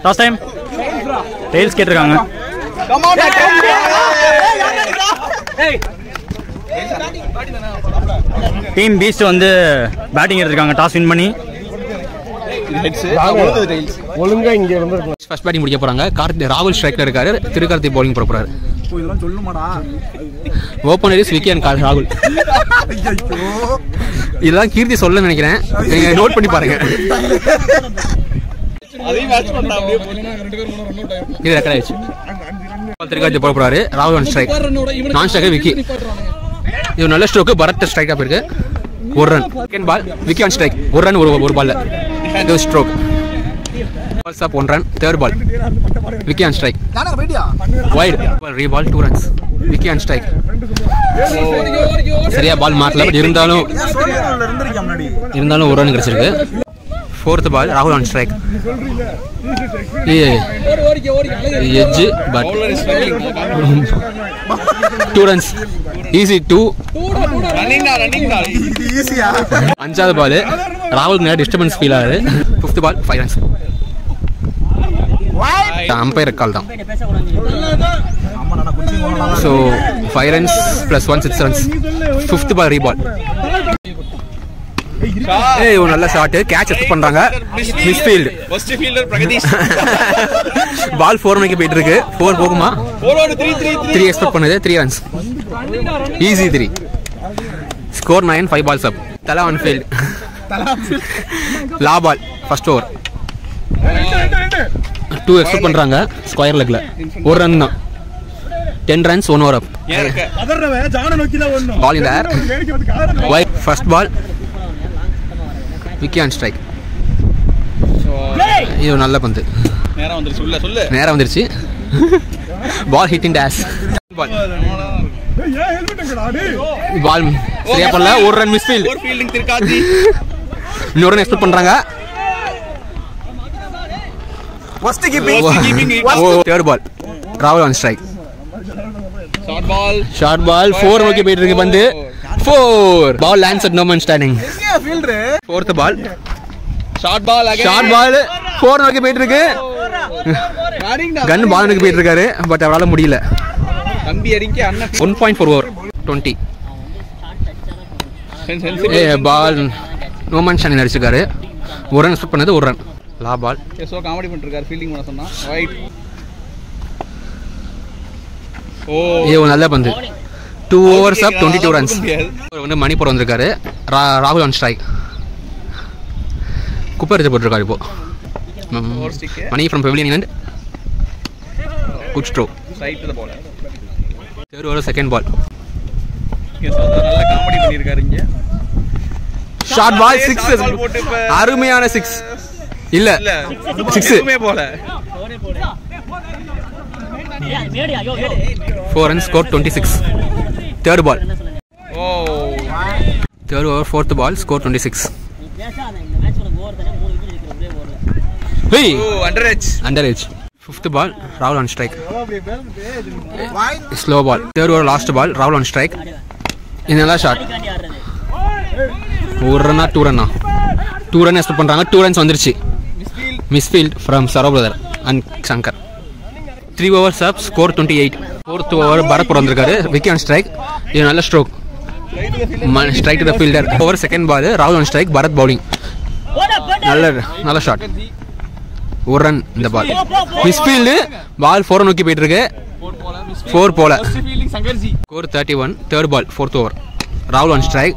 Last time details கேட்டிருக்காங்க team beast வந்து batting எடுத்திருக்காங்க டாஸ் வின் பண்ணி ஒழுங்கா இங்க இருந்திருக்கலாம் ஃபர்ஸ்ட் பேட்டிங் முடிக்க போறாங்க கார்த்தி ராகுல் ஸ்ட்ரைக்ல இருக்காரு திருக்கார்த்தி பவுலிங் போட போறாரு ஓப்பனரிஸ் விக்கி அண்ட் ராகுல் இதெல்லாம் கீர்த்தி சொல்ல நினைக்கிறேன் நீங்க நோட் பண்ணி பாருங்க இது ரெக்கார்ட் ஆயிடுச்சு திருக்கார்த்தி போட போறாரு ராகுல் அண்ட் ஸ்ட்ரைக் நான் ஸ்ட்ரைக்கர் விக்கி இது நல்ல ஸ்ட்ரோக்கு பரத் ஸ்ட்ரைக்கா போயிருக்கு ஒரு run second ball Vicky on strike ஒரு ரன் ஒரு ஒரு பால்ல இது stroke balls up one run third ball Vicky on strike wide re ball two runs Vicky on strike சரியா பால் மாட்டல பட் இருந்தாலும் இருந்தாலும் ஒரு ரன் கிடைச்சிருக்கு ஃபோர்த் பால் ராகுல் on strike edge but two runs easy two அஞ்சாவது பால் ராகுலுக்கு நேரம் டிஸ்டர்பன்ஸ் ஃபீல் ஆகுது fifth ball five runs umpire call தான் so five runs plus one six runs fifth ball reball ஏய் ஒரு நல்ல ஷாட் கேட்ச் எடுத்து பண்றாங்க miss field first fielder Pragadeesh ball four மணிக்கு போயிட்டு இருக்கு ஃபோர் போகுமா போலோடு த்ரீ த்ரீ த்ரீ எக்ஸ்பெக்ட் பண்ணுது three runs easy three score nine five balls அப் தலா ஒன் ஃபீல்ட் லா ball first over two expect பண்றாங்க ஸ்கொயர் லெக்ல ஒரு ரன் தான் ten runs one over up ball இந்த ஏர் wide first ball Vicky on strike இது ஒரு நல்ல பந்து நேரம் வந்துருச்சு உள்ள சொல்லு நேரம் வந்துருச்சு பால் ஹிட் இன் டேஷ் பால் பால் சரியா பண்ணல ஒரு ரன் மிஸ் ஃபீல்ட் ஒரு ஃபீல்டிங் திருக்காத்தி இன்னொரு ரன் எக்ஸ்பெக்ட் பண்றாங்க first keeping keeping third ball ராகுல் on strike short ball short ball four நோக்கி போயிட்டு இருக்கு பந்து four ball lands at no man standing fourth ball short ball short ball four நோக்கி போயிட்டு இருக்கு கன் பால் நோக்கி போயிட்டு இருக்காரு பட் அவரால் முடியல தம்பி அடிக்க அண்ணன் one point four over twenty a ball no man standing அடிச்சிருக்காரு ஒரு ரன் எக்ஸ்பெக்ட் பண்ணது ஒரு ரன் லா பால் சோ காமெடி பண்ணிருக்காரு ஃபீல்டிங் பண்ண சொன்னா ரைட் ஓ இது ஒரு நல்ல பந்து two overs up twenty two runs வந்து மணிப்பூர் வந்திருக்காரு ரா- ராகுல் ஆன் ஸ்ட்ரைக் குப்பை எடுத்து போட்டிருக்காரு இப்போ ம், stick. Mani from pavilion England good stroke right the ball third over second ball இங்க சர்தார் நல்ல காமெடி பண்ணிருக்காரு இங்க ஷார்ட் பால் அதே சிக்ஸ் short ball போட்டு இப்ப- அருமையான சிக்ஸ் இல்ல இல்ல சிக்ஸ் எதுவுமே போல four run score twenty six third பால் ஓ third over fourth ball score twenty six hey ஓ under H under age fifth பால் ராகுல் on strike slow ball third over last ball ராகுல் on strike இது நல்லா shot ஒரு ரன்னா two ரன்னா two run expect பண்ணுறாங்க two runs வந்துருச்சு misfield from Saro brother and Shankar three overs up score twenty eight fourth over Bharat வந்திருக்காரு Vicky on strike இது நல்ல stroke strike to the fielder over second ball ராகுல் on strike Bharat bowling நல்ல நல்ல shot ஒரு run இந்த பால் மிஸ்ஃபீல்டு பால் ஃபோரை நோக்கி போயிட்டு இருக்கு ஃபோர் போல fielding Shankarji score thirty one third ball fourth over ராகுல் on strike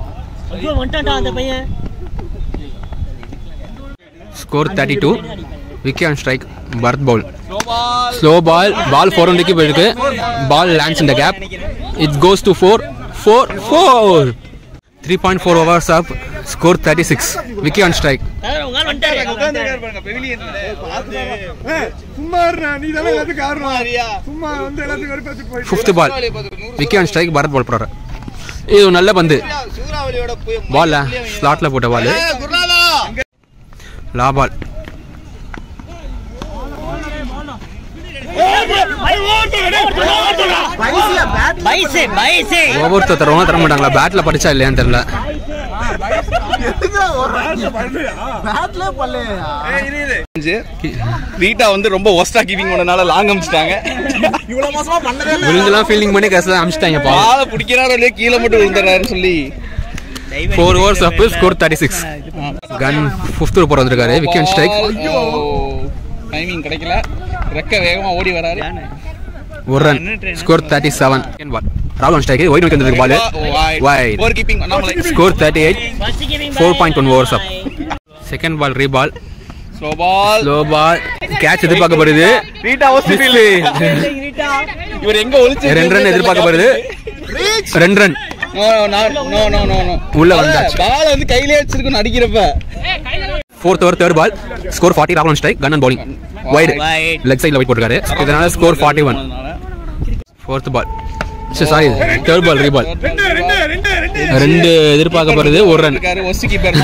score thirty two Vicky on strike Bharath bowl slow ball ball four நோக்கி போயிருக்கு பால் லேண்ட்ஸ் இந்த gap it goes to four four four three point four overs off score thirty six Vicky on strike உட்கார்ந்திருக்காரு பாருங்க பெவிலியன்ல சும்மா இருடா, நீ தானே எல்லாத்துக்கும் காரணம் சும்மா வந்து எல்லாத்துக்கும் வெறுப்பாச்சு போய் fifth ball Vicky on strike Bharath ball போடுறாரு இது ஒரு நல்ல பந்து சூறாவளியோட போய் பால் ஸ்லாட்ல போட்ட பால் குருநாதா லா பால் ஒவ்வொருத்தர் தருவாங்க தர மாட்டாங்களா பேட்ல படிச்சா இல்லையான்னு தெரியல ரீட்டா வந்து ரொம்ப ஒஸ்டா கீப்பிங் பண்ணனால லாங் அமிச்சிட்டாங்க விழுந்துலாம் ஃபீல்டிங் பண்ணி கடைசியில் அமிச்சிட்டாங்கப்பா பால பிடிக்கிறாரோ இல்லையோ கீழே மட்டும் விழுந்துறாருன்னு சொல்லி four overs up score thirty six கன் ஃபிஃப்த் போகிற வந்திருக்காரு விக்கெட் ஸ்ட்ரைக் டைமிங் கிடைக்கல ரெக்க வேகமா ஓடி வராரு ஒரு run score thirty seven ball ராகுல் ஸ்ட்ரைக் ஒயிட் விக்கெட் வந்திருக்கு பால் வைட் ஓவர் கீப்பிங் நம்மளே score thirty eight four point one overs up second ball reball slow ball slow ball catch எதிர்பார்க்கப்படுது ரீட்டா Miss. இவர் எங்க ஒளிச்சு ரெண்டு ரன் எதிர்பார்க்கப்படுது ரெண்டு run no no no no no no உள்ள வந்தாச்சு. பால் வந்து கையிலே வச்சிருக்கணும் அடிக்கிறப்ப fourth over third ball score forty ராகுல் ஸ்ட்ரைக் கன் அண்ட் பவுலிங் வைடு லெக் சைடில் வைட் போட்டிருக்காரு இதனால score forty one fourth ball sorry third ball reball ரெண்டு ரெண்டு ரெண்டு ரெண்டு ரெண்டு எதிர்பார்க்கப்படுது ஒரு ரன் இருக்காரு ஒஸ்ட் கீப்பர்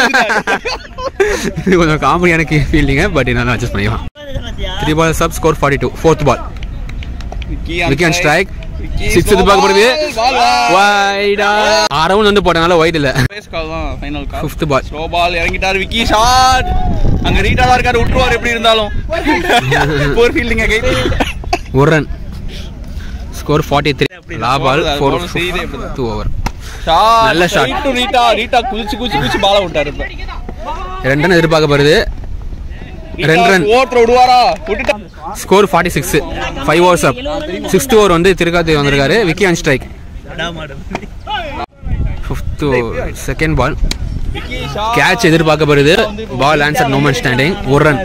இது கொஞ்சம் காமெடியான ஃபீல்டிங்க பட் என்னால் அட்ஜஸ்ட் பண்ணிக்கலாம் த்ரீ பால் சப் score forty two fourth ball wicket strike six எதிர்பார்க்கப்படுது வைடா அரவுண்ட் வந்து போட்டனால ஒயிட் இல்லை final call fifth ball slow ball இறங்கிட்டாரு விக்கி ஷாட் அங்க ரீட்டா தான் இருக்காரு விட்டுருவாரு எப்படி இருந்தாலும் போர் ஃபீல்டிங் கை ஒரு ரன் ஸ்கோர் ஃபார்ட்டி த்ரீ லா பால் ஃபோர் bowler செய்தே இப்படிதான். டூ ஓவர் ஷாட் நல்ல shot. டு ரீட்டா ரீட்டா குதிச்சு குதிச்சு குதிச்சு பால விட்டாரு இப்ப ரெண்டு ரன் எதிர்பார்க்கப்படுது ரெண்டு ரன் ஓட்டர் விடுவாரா விட்டுட்டா score forty six five overs up sixth over வந்து திருக்காத்தி வந்திருக்காரு Vicky and strike fifth second ball Vicky shot catch எதிர்பார்க்கப்படுது பால் ஆன்சர் நோமன் ஸ்டாண்டிங் ஒரு run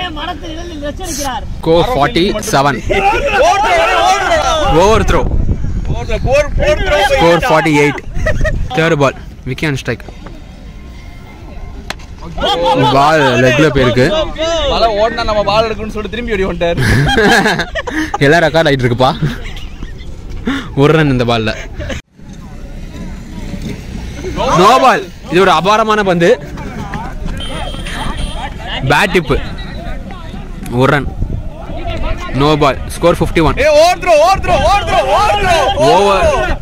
score forty seven over throw ஓட்டர் four four throw score forty eight third ball Vicky and strike ball லெக்ல போயிருக்கு பால ஓடினா நம்ம பால் எடுக்கணும்னு சொல்லிட்டு திரும்பி ஓடி வந்துட்டாரு எல்லாம் ரெக்கார்ட் ஆயிட்டு இருக்குப்பா ஒரு ரன் இந்த பால்ல நோ பால் இது ஒரு அபாரமான பந்து பேட் டிப்பு ஒரு run no ball score fifty one ஏ over throw over throw over throw over throw over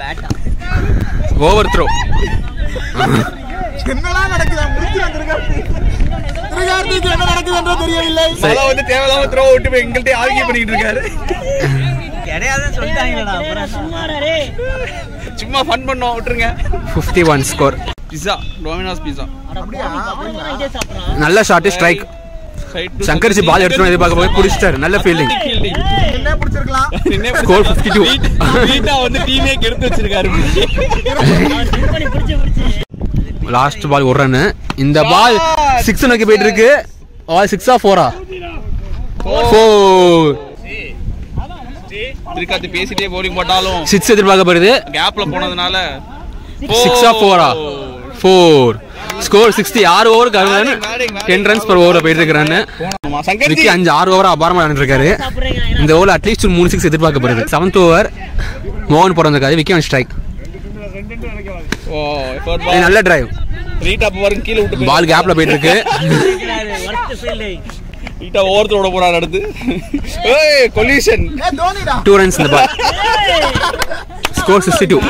over throw என்னடா நடக்குது முடிச்சு வந்திருக்காரு திருகார்த்திக்கு என்ன நடக்குது என்று தெரியவில்லை பால வந்து தேவையில்லாம த்ரோ விட்டு போய் எங்கள்கிட்ட ஆர்கியூ பண்ணிட்டு இருக்காரு சும்மா ஃபன் பண்ணோம் விட்டுருங்க fifty one score pizza Domino's pizza நல்ல ஷாட் ஸ்ட்ரைக் சங்கர்ஜி பால் எடுத்துட்டு எதிர்பார்க்க போய் பிடிச்சிட்டாரு நல்ல ஃபீல்டிங் என்ன பிடிச்சிருக்கலாம் Score 52. வீட்டா வந்து டீமே கெடுத்து வச்சிருக்காரு லாஸ்ட் பால் ஒரு ரன் இந்த பால் சிக்ஸ் நோக்கி போயிட்டு இருக்கு பால் சிக்ஸா ஃபோரா ஃபோர் திருக்காத்து பேசிட்டே போலிங் போட்டாலும் சிக்ஸ் எதிர்பார்க்கப்படுது கேப்ல போனதுனால சிக்ஸா ஃபோரா ஃபோர் ஸ்கோர் சிக்ஸ்டி ஆறு over ten runs per over போயிட்டு இருக்கிறான்னு ஆமா, சங்கர்ஜி விக்கி அஞ்சு ஆறு ஓவர் அபாரமா இருக்காரு இந்த ஓவர் அட்லீஸ்ட் மூணு சிக்ஸ் எதிர்பார்க்கப்படுது செவன்த் ஓவர் மோகன் பிறந்திருக்காரு Vicky on strike oh effort ball. நல்ல டிரைவ் ரீட்டா பாருங்க கீழே விட்டு பால் கேப்ல போயிட்டு இருக்கு ரீட்டா ஓவர்த்து விட போறாரு அடுத்து ஏய் கொல்யூஷன் ஏ தோனிடா டூ ரன்ஸ் இந்த ball score sixty two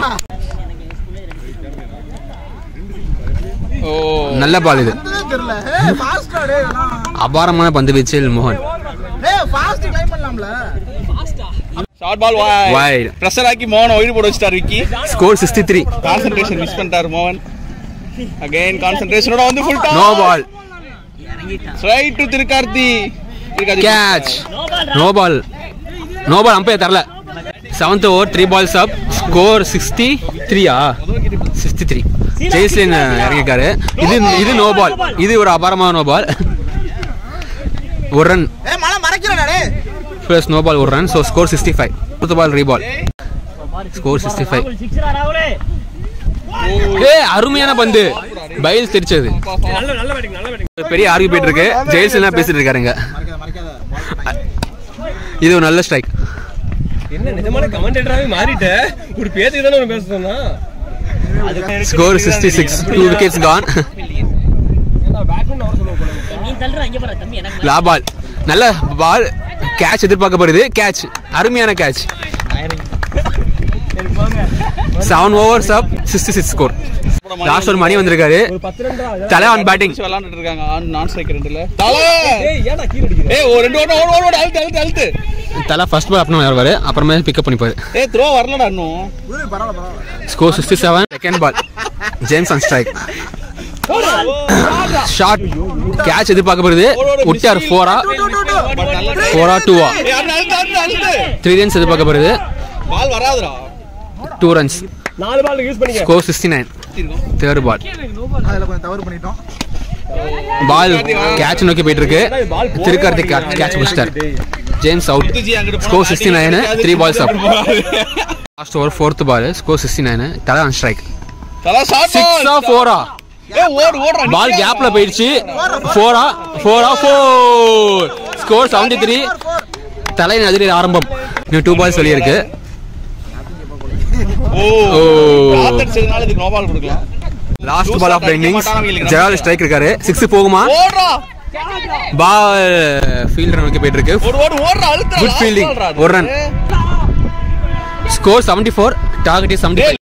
oh நல்ல பால் இது தெரியல ஏ ஃபாஸ்டா டேய் இதெல்லாம். அபாரமான பந்து வீச்சில் மோகன் ஏய் ஃபாஸ்ட் கிளைம் பண்ணலாம்ல short ball Wide. Wide pressure ஆக்கி மோகன் ஒயிட் போட வச்சிட்டாரு Vicky score sixty three concentration miss பண்ணிட்டாரு மோகன் அகைன் கான்சென்ட்ரேஷனோட வந்து full no ball straight to Thirukarthi Thirukarthi catch no ball no ball umpire தரல seventh over three balls up score sixty த்ரீயா சிக்ஸ்டி த்ரீ ஜெய்ஸ்லின் இறங்கிருக்காரு இது இது நோ பால் இது ஒரு அபாரமான நோ பால் ஒரு ரன் ஏய் மலை மறைக்கிறடா டேய் ப்ளஸ் நோ பால் ஒரு run so score sixty five fourth ball reball score sixty five ஏ அருமையான பந்து பைல் தெரிச்சது ஒரு பெரிய ஆர்கியூ போயிட்டு இருக்கு ஜெயில்ஸ் பேசிட்டு இருக்காருங்க இது ஒரு நல்ல ஸ்ட்ரைக் என்ன நிஜமான கமெண்டேட்டராவே மாறிட்ட ஒரு பேத்துக்கு தானே ஒன்று பேச சொன்னா score sixty six two wickets gone batman அவர் சொல்லுவோம் லா பால் நல்ல பால் கேட்ச் எதிர்பார்க்கப்படுது கேட்ச் அருமையான catch seven overs up sixty six score last ஒரு மணி வந்திருக்காரு ஒரு பத்து ரெண்டா தலை ஆன் பேட்டிங் விளையாண்டுட்டு இருக்காங்க ஆன் நான் ஸ்ட்ரைக் ரெண்டுல தலை ஏய் ஏன்டா கீழ அடிக்கிற ஏய் ஒரு ரெண்டு ஓட ஓட ஓட ஓட அழுத்து அழுத்து அழுத்து தலை ஃபர்ஸ்ட் பால் அப்புறம் வருவாரு அப்புறமே பிக்கப் பண்ணிப்பாரு ஏய் த்ரோ வரலடா இன்னும் score sixty seven second ball James on strike short catch எதிர்பார்க்கப்படுது விட்டார் ஃபோரா ஃபோரா டூவா ஏய் அண்ணா அழுத்து அழுத்து அழுத்து த்ரீ ரன்ஸ் எதிர்பார்க்கப்படுது பால் வராதுடா டூ ரன்ஸ் நாலு பால் யூஸ் பண்ணிக்க score sixty nine third ball அதுல கொஞ்சம் தவறு பண்ணிட்டோம் பால் கேட்ச் நோக்கி போயிட்டு இருக்கு திருக்கார்த்திக் கேட்ச் பிடிச்சிட்டார் ஜேம்ஸ் அவுட் ஜி அங்கிட்டு score sixty nine three balls up last over fourth ball score sixty nine தலை ஆன் ஸ்ட்ரைக் தலை ஷாட் சிக்ஸா ஃபோரா ஏய் ஓடு ஓடுறா பால் கேப்ல போயிடுச்சு ஃபோரா ஃபோரா ஃபோர் ஸ்கோர் செவன்டி த்ரீ தலை அதிரி ஆரம்பம் இன்னும் டூ பால்ஸ் வெளியே இருக்கு ஓ ஓ காத்தடிச்சதுனால இதுக்கு நோ பால் கொடுக்கலாம் last ball of the innings ஜெரால் ஸ்ட்ரைக் இருக்காரு சிக்ஸ் போகுமா ஓடுறா பால் ஃபீல்டர் நோக்கி போயிட்டு இருக்கு ஓடு ஓடு ஓடுறா அழுத்து Good fielding. ஒரு run. Score seventy four target seventy